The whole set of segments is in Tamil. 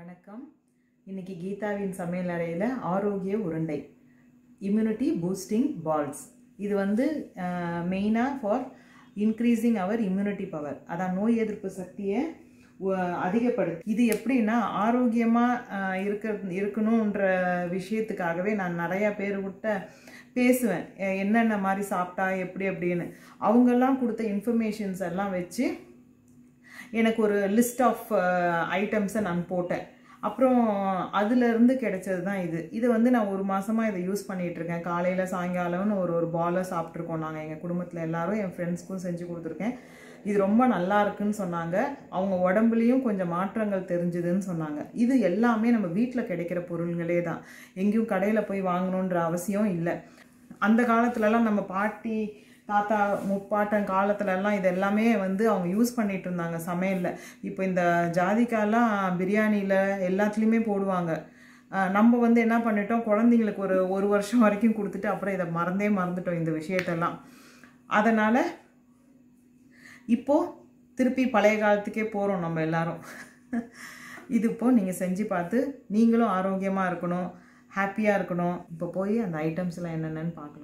வணக்கம் இன்னைக்கு கீதாவின் சமையல் அறையில் ஆரோக்கிய உருண்டை இம்யூனிட்டி பூஸ்டிங் பால்ஸ் இது வந்து மெயினாக for increasing our immunity power அதான் நோய் எதிர்ப்பு சக்தியை உ- அதிகப்படுத்து இது எப்படின்னா ஆரோக்கியமாக இருக்க இருக்கணுன்ற விஷயத்துக்காகவே நான் நிறையா பேர்கிட்ட பேசுவேன் எ- என்னென்ன மாதிரி சாப்பிட்டா எப்படி அப்படின்னு அவங்கெல்லாம் கொடுத்த இன்ஃபர்மேஷன்ஸ் எல்லாம் வச்சு எனக்கு ஒரு லிஸ்ட் ஆஃப் ஐட்டம்ஸை நான் போட்டேன் அப்புறம் அதுலேருந்து கிடைச்சது தான் இது இது வந்து நான் ஒரு மாசமா இதை யூஸ் பண்ணிட்டு இருக்கேன் காலையில் சாயங்காலம்னு ஒரு ஒரு பாலை சாப்பிட்ருக்கோம் நாங்கள் எங்கள் குடும்பத்தில் எல்லாரும் என் ஃப்ரெண்ட்ஸ்க்கும் செஞ்சு கொடுத்துருக்கேன் இது ரொம்ப நல்லா இருக்குன்னு சொன்னாங்க அவங்க உடம்புலையும் கொஞ்சம் மாற்றங்கள் தெரிஞ்சுதுன்னு சொன்னாங்க இது எல்லாமே நம்ம வீட்டில் கிடைக்கிற பொருள்களே தான் எங்கேயும் கடையில் போய் வாங்கணுன்ற அவசியம் இல்லை அந்த காலத்துலலாம் நம்ம பாட்டி தாத்தா முப்பாட்டன் காலத்துல எல்லாம் இது எல்லாமே வந்து அவங்க யூஸ் பண்ணிட்டு இருந்தாங்க சமையலில் இப்போ இந்த ஜாதிக்காலாம் பிரியாணியில் எல்லாத்துலேயுமே போடுவாங்க ஆஹ் நம்ம வந்து என்ன பண்ணிட்டோம் குழந்தைங்களுக்கு ஒரு ஒரு வருஷம் வரைக்கும் கொடுத்துட்டு அப்புறம் இதை மறந்தே மறந்துட்டோம் இந்த விஷயத்தெல்லாம் அதனால் இப்போ திருப்பி பழைய காலத்துக்கே போகிறோம் நம்ம எல்லாரும் இது இப்போ நீங்கள் செஞ்சு பார்த்து நீங்களும் ஆரோக்கியமாக இருக்கணும் ஹாப்பியாக இருக்கணும் இப்போ போய் அந்த ஐட்டம்ஸ் எல்லாம் என்னென்னு பார்க்கலாம்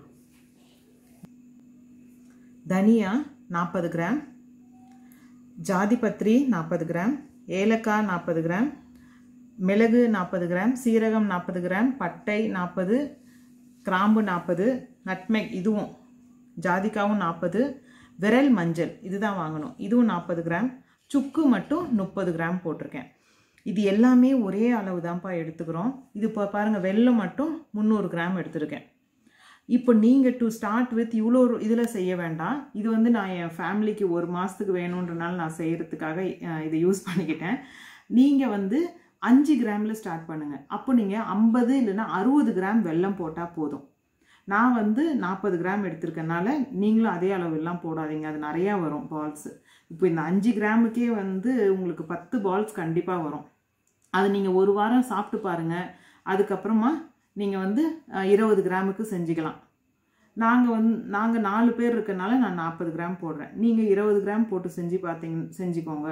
தனியா நாற்பது கிராம் ஜாதிபத்ரி நாற்பது கிராம் ஏலக்காய் நாற்பது கிராம் மிளகு நாற்பது கிராம் சீரகம் நாற்பது கிராம் பட்டை நாற்பது கிராம்பு நாற்பது நட்மெக் இதுவும் ஜாதிக்காவும் நாற்பது விரல் மஞ்சள் இதுதான் வாங்கணும் இதுவும் நாற்பது கிராம் சுக்கு மட்டும் முப்பது கிராம் போட்டிருக்கேன் இது எல்லாமே ஒரே அளவு தான்ப்பா எடுத்துக்கிறோம் இது இப்போ பாருங்கள் வெல்லம் மட்டும் முந்நூறு கிராம் எடுத்திருக்கேன் இப்போ நீங்கள் டு ஸ்டார்ட் வித் இவ்வளோ இதில் செய்ய வேண்டாம் இது வந்து நான் என் ஃபேமிலிக்கு ஒரு மாதத்துக்கு வேணுன்றனால நான் செய்கிறதுக்காக அஹ், இதை யூஸ் பண்ணிக்கிட்டேன் நீங்கள் வந்து அஞ்சு கிராமில் ஸ்டார்ட் பண்ணுங்கள் அப்போ நீங்கள் ஐம்பது இல்லைன்னா அறுபது கிராம் வெல்லம் போட்டால் போதும் நான் வந்து நாற்பது கிராம் எடுத்திருக்கனால நீங்களும் அதே அளவெல்லாம் போடாதீங்க அது நிறையா வரும் பால்ஸ் இப்போ இந்த அஞ்சு கிராமுக்கே வந்து உங்களுக்கு பத்து பால்ஸ் கண்டிப்பாக வரும் அது நீங்கள் ஒரு வாரம் சாப்பிட்டு பாருங்கள் அதுக்கப்புறமா நீங்கள் வந்து அஹ், இருபது கிராமுக்கு செஞ்சுக்கலாம் நாங்கள் வந்து நாங்கள் நாலு பேர் இருக்கனால நான் நாற்பது கிராம் போடுறேன் நீங்கள் இருபது கிராம் போட்டு செஞ்சு பார்த்தீங்க செஞ்சுக்கோங்க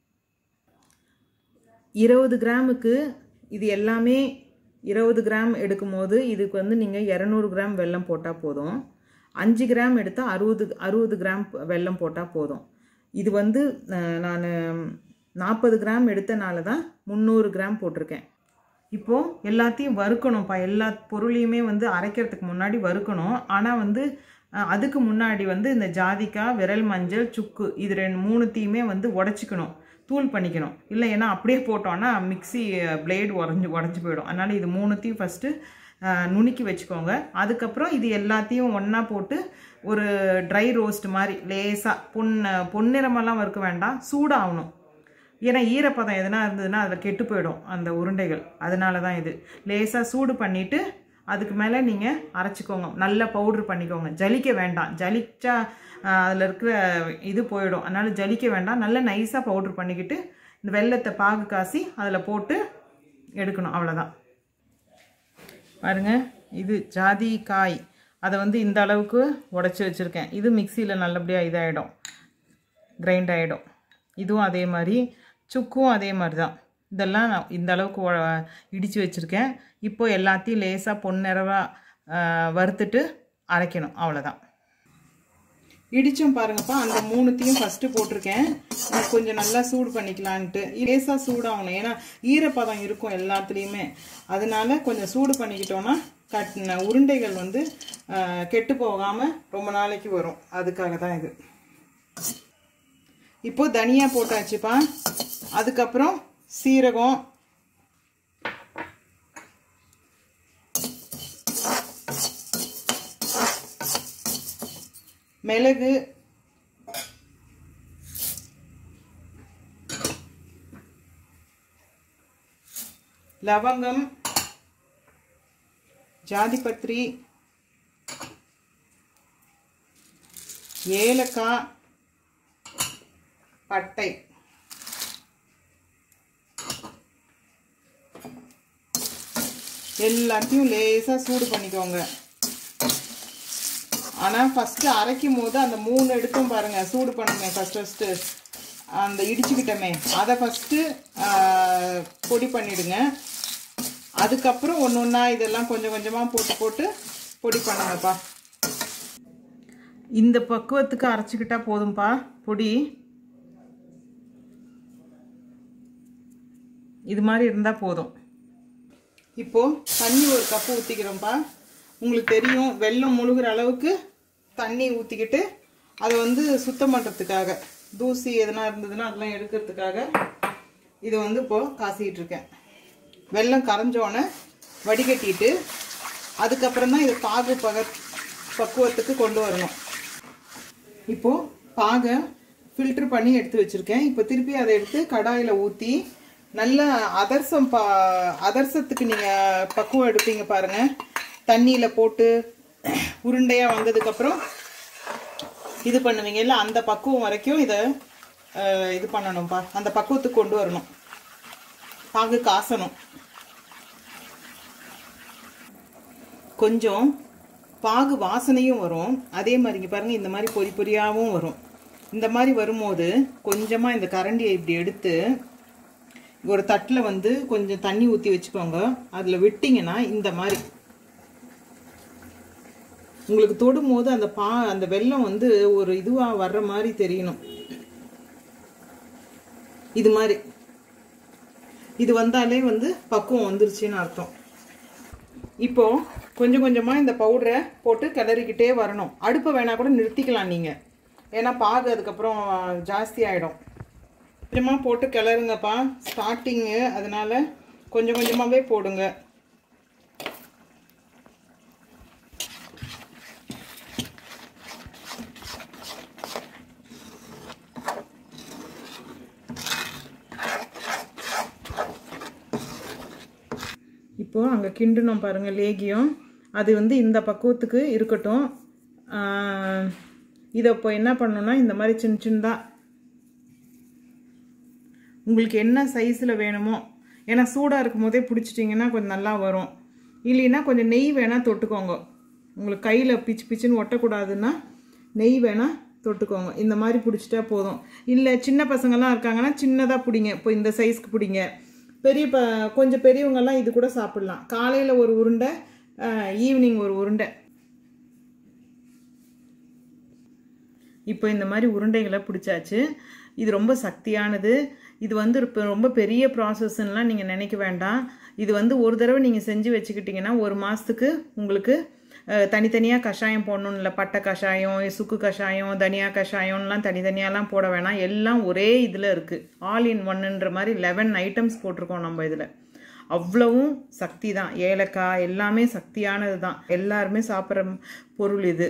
இருபது கிராமுக்கு இது எல்லாமே இருபது கிராம் எடுக்கும்போது இதுக்கு வந்து நீங்கள் இரநூறு கிராம் வெல்லம் போட்டால் போதும் அஞ்சு கிராம் எடுத்தால் அறுபது அறுபது கிராம் வெல்லம் போட்டால் போதும் இது வந்து நான் நாற்பது கிராம் எடுத்தனால தான் முந்நூறு கிராம் போட்டிருக்கேன் இப்போது எல்லாத்தையும் வறுக்கணும்ப்பா எல்லா பொருளையுமே வந்து அரைக்கிறதுக்கு முன்னாடி வறுக்கணும் ஆனால் வந்து அஹ், அதுக்கு முன்னாடி வந்து இந்த ஜாதிக்காய் விரல் மஞ்சள் சுக்கு இது ரெண்டு மூணுத்தையுமே வந்து உடச்சிக்கணும் தூள் பண்ணிக்கணும் இல்லை ஏன்னா அப்படியே போட்டோன்னா மிக்ஸி பிளேடு உடஞ்சி உடஞ்சி போயிடும் அதனால் இது மூணுத்தையும் ஃபஸ்ட்டு நுணுக்கி வச்சுக்கோங்க அதுக்கப்புறம் இது எல்லாத்தையும் ஒன்றா போட்டு ஒரு ட்ரை ரோஸ்ட் மாதிரி லேசாக பொன் பொன்னிறமெல்லாம் வறுக்க வேண்டாம் சூடாகணும் ஏன்னா ஈரப்பதம் எதனா இருந்ததுன்னா அதில் கெட்டு போயிடும் அந்த உருண்டைகள் அதனால தான் இது லேசாக சூடு பண்ணிவிட்டு அதுக்கு மேலே நீங்கள் அரைச்சிக்கோங்க நல்ல பவுட்ரு பண்ணிக்கோங்க ஜலிக்க வேண்டாம் ஜலிச்சா அதில் இருக்கிற இது போயிடும் அதனால் ஜலிக்க வேண்டாம் நல்ல நைஸாக பவுட்ரு பண்ணிக்கிட்டு இந்த வெள்ளத்தை பாகு காசி அதில் போட்டு எடுக்கணும் அவ்வளோதான் பாருங்க இது ஜாதி காய் அதை வந்து இந்த அளவுக்கு உடச்சி வச்சுருக்கேன் இது மிக்சியில் நல்லபடியாக இதாகிடும் கிரைண்ட் ஆகிடும் இதுவும் அதே மாதிரி சுக்கும் அதே மாதிரி தான் இதெல்லாம் நான் இந்த அளவுக்கு உ- இடித்து வச்சுருக்கேன் இப்போ எல்லாத்தையும் லேசாக பொன்னிறவாக வறுத்துட்டு அரைக்கணும் அவ்வளோதான் இடிச்சும் பாருங்கப்பா அந்த மூணுத்தையும் ஃபஸ்ட்டு போட்டிருக்கேன் இன்னும் கொஞ்சம் நல்லா சூடு பண்ணிக்கலான்ட்டு லேசாக சூடாகணும் ஏன்னா ஈரப்பதம் இருக்கும் எல்லாத்துலேயுமே அதனால கொஞ்சம் சூடு பண்ணிக்கிட்டோன்னா கட் உருண்டைகள் வந்து ஆஹ், கெட்டு போகாமல் ரொம்ப நாளைக்கு வரும் அதுக்காக தான் இது இப்போ தனியா போட்டாச்சுப்பா அதுக்கப்புறம் சீரகம் மிளகு லவங்கம் ஜாதிபத்ரி ஏலக்காய் பட்டை எல்லாத்தையும் லேசாக சூடு பண்ணிக்கோங்க ஆனால் ஃபஸ்ட்டு அரைக்கும் போது அந்த மூணு எடுத்தும் பாருங்கள் சூடு பண்ணுங்க ஃபஸ்ட் ஃபஸ்ட்டு அந்த இடிச்சுக்கிட்டோமே அதை ஃபஸ்ட்டு பொடி பண்ணிடுங்க அதுக்கப்புறம் ஒன்று ஒன்றா இதெல்லாம் கொஞ்சம் கொஞ்சமாக போட்டு போட்டு பொடி பண்ணுங்கப்பா இந்த பக்குவத்துக்கு அரைச்சிக்கிட்டா போதும்பா பொடி இது மாதிரி இருந்தால் போதும் இப்போது தண்ணி ஒரு கப்பு ஊற்றிக்கிறோம்ப்பா உங்களுக்கு தெரியும் வெள்ளம் முழுகிற அளவுக்கு தண்ணி ஊற்றிக்கிட்டு அதை வந்து சுத்தம் பண்ணுறதுக்காக தூசி எதனா இருந்ததுன்னா அதெல்லாம் எடுக்கிறதுக்காக இதை வந்து இப்போது காசிக்கிட்டு இருக்கேன் வெள்ளம் கரைஞ்சோன்னே வடிகட்டிட்டு அதுக்கப்புறம் தான் இதை பாகு பக பக்குவத்துக்கு கொண்டு வரணும் இப்போது பாகை ஃபில்ட்ரு பண்ணி எடுத்து வச்சுருக்கேன் இப்போ திருப்பி அதை எடுத்து கடாயில் ஊற்றி நல்ல அதர்சம் பா அதர்சத்துக்கு நீங்கள் பக்குவம் எடுப்பீங்க பாருங்கள் தண்ணியில் போட்டு உருண்டையாக வந்ததுக்கப்புறம் இது பண்ணுவீங்க இல்லை அந்த பக்குவம் வரைக்கும் இதை இது பண்ணணும்ப்பா அந்த பக்குவத்துக்கு கொண்டு வரணும் பாகு காசணும் கொஞ்சம் பாகு வாசனையும் வரும் அதே மாதிரி இங்கே பாருங்கள் இந்த மாதிரி பொறி பொரியாகவும் வரும் இந்த மாதிரி வரும்போது கொஞ்சமாக இந்த கரண்டியை இப்படி எடுத்து ஒரு தட்டில் வந்து கொஞ்சம் தண்ணி ஊற்றி வச்சுக்கோங்க அதில் விட்டிங்கன்னா இந்த மாதிரி உங்களுக்கு தொடும் போது அந்த பா அந்த வெள்ளம் வந்து ஒரு இதுவாக வர்ற மாதிரி தெரியணும் இது மாதிரி இது வந்தாலே வந்து பக்குவம் வந்துருச்சுன்னு அர்த்தம் இப்போ கொஞ்சம் கொஞ்சமாக இந்த பவுடரை போட்டு கிளறிக்கிட்டே வரணும் அடுப்பை வேணால் கூட நிறுத்திக்கலாம் நீங்கள் ஏன்னா பாகு அதுக்கப்புறம் ஜாஸ்தி ஆகிடும் கொஞ்சமாக போட்டு கிளறுங்கப்பா ஸ்டார்டிங்கு அதனால் கொஞ்சம் கொஞ்சமாகவே போடுங்க இப்போது அங்கே கிண்டுனோம் பாருங்கள் லேகியம் அது வந்து இந்த பக்குவத்துக்கு இருக்கட்டும் இதை இப்போ என்ன பண்ணணும்னா இந்த மாதிரி சின்ன சின்னதாக உங்களுக்கு என்ன சைஸில் வேணுமோ ஏன்னா சூடாக இருக்கும் போதே பிடிச்சிட்டிங்கன்னா கொஞ்சம் நல்லா வரும் இல்லைன்னா கொஞ்சம் நெய் வேணால் தொட்டுக்கோங்க உங்களுக்கு கையில் பிச்சு பிச்சுன்னு ஒட்டக்கூடாதுன்னா நெய் வேணால் தொட்டுக்கோங்க இந்த மாதிரி பிடிச்சிட்டா போதும் இல்லை சின்ன பசங்கள்லாம் இருக்காங்கன்னா சின்னதாக பிடிங்க இப்போ இந்த சைஸ்க்கு பிடிங்க பெரிய ப கொஞ்சம் பெரியவங்கெல்லாம் இது கூட சாப்பிட்லாம் காலையில் ஒரு உருண்டை ஈவினிங் ஒரு உருண்டை இப்போ இந்த மாதிரி உருண்டைகளை பிடிச்சாச்சு இது ரொம்ப சக்தியானது இது வந்து இப்போ ரொம்ப பெரிய ப்ராசஸ்லாம் நீங்கள் நினைக்க வேண்டாம் இது வந்து ஒரு தடவை நீங்கள் செஞ்சு வச்சுக்கிட்டிங்கன்னா ஒரு மாதத்துக்கு உங்களுக்கு தனித்தனியாக கஷாயம் போடணும் இல்லை பட்டை கஷாயம் சுக்கு கஷாயம் தனியா கஷாயம்லாம் தனித்தனியாலாம் போட வேணாம் எல்லாம் ஒரே இதில் இருக்குது ஆல் இன் ஒன்னுன்ற மாதிரி லெவன் ஐட்டம்ஸ் போட்டிருக்கோம் நம்ம இதில் அவ்வளவும் சக்தி தான் ஏலக்காய் எல்லாமே சக்தியானது தான் எல்லாருமே சாப்பிட்ற பொருள் இது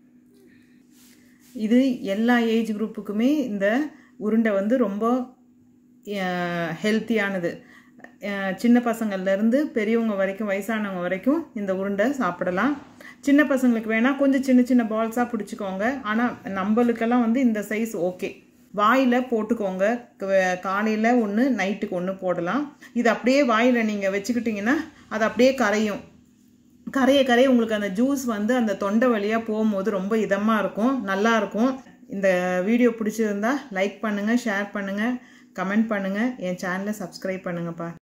இது எல்லா ஏஜ் குரூப்புக்குமே இந்த உருண்டை வந்து ரொம்ப ஹெல்த்தியானது சின்ன பசங்கள்லேருந்து பெரியவங்க வரைக்கும் வயசானவங்க வரைக்கும் இந்த உருண்டை சாப்பிடலாம் சின்ன பசங்களுக்கு வேணால் கொஞ்சம் சின்ன சின்ன பால்ஸாக பிடிச்சிக்கோங்க ஆனால் நம்மளுக்கெல்லாம் வந்து இந்த சைஸ் ஓகே வாயில் போட்டுக்கோங்க காலையில் ஒன்று நைட்டுக்கு ஒன்று போடலாம் இது அப்படியே வாயில் நீங்கள் வச்சுக்கிட்டிங்கன்னா அது அப்படியே கரையும் கரைய கரைய உங்களுக்கு அந்த ஜூஸ் வந்து அந்த தொண்டை வழியாக போகும்போது ரொம்ப இதமாக இருக்கும் நல்லா இருக்கும் இந்த வீடியோ பிடிச்சிருந்தா லைக் பண்ணுங்கள் ஷேர் பண்ணுங்கள் கமெண்ட் பண்ணுங்கள் என் சேனலை சப்ஸ்கிரைப் பண்ணுங்கப்பா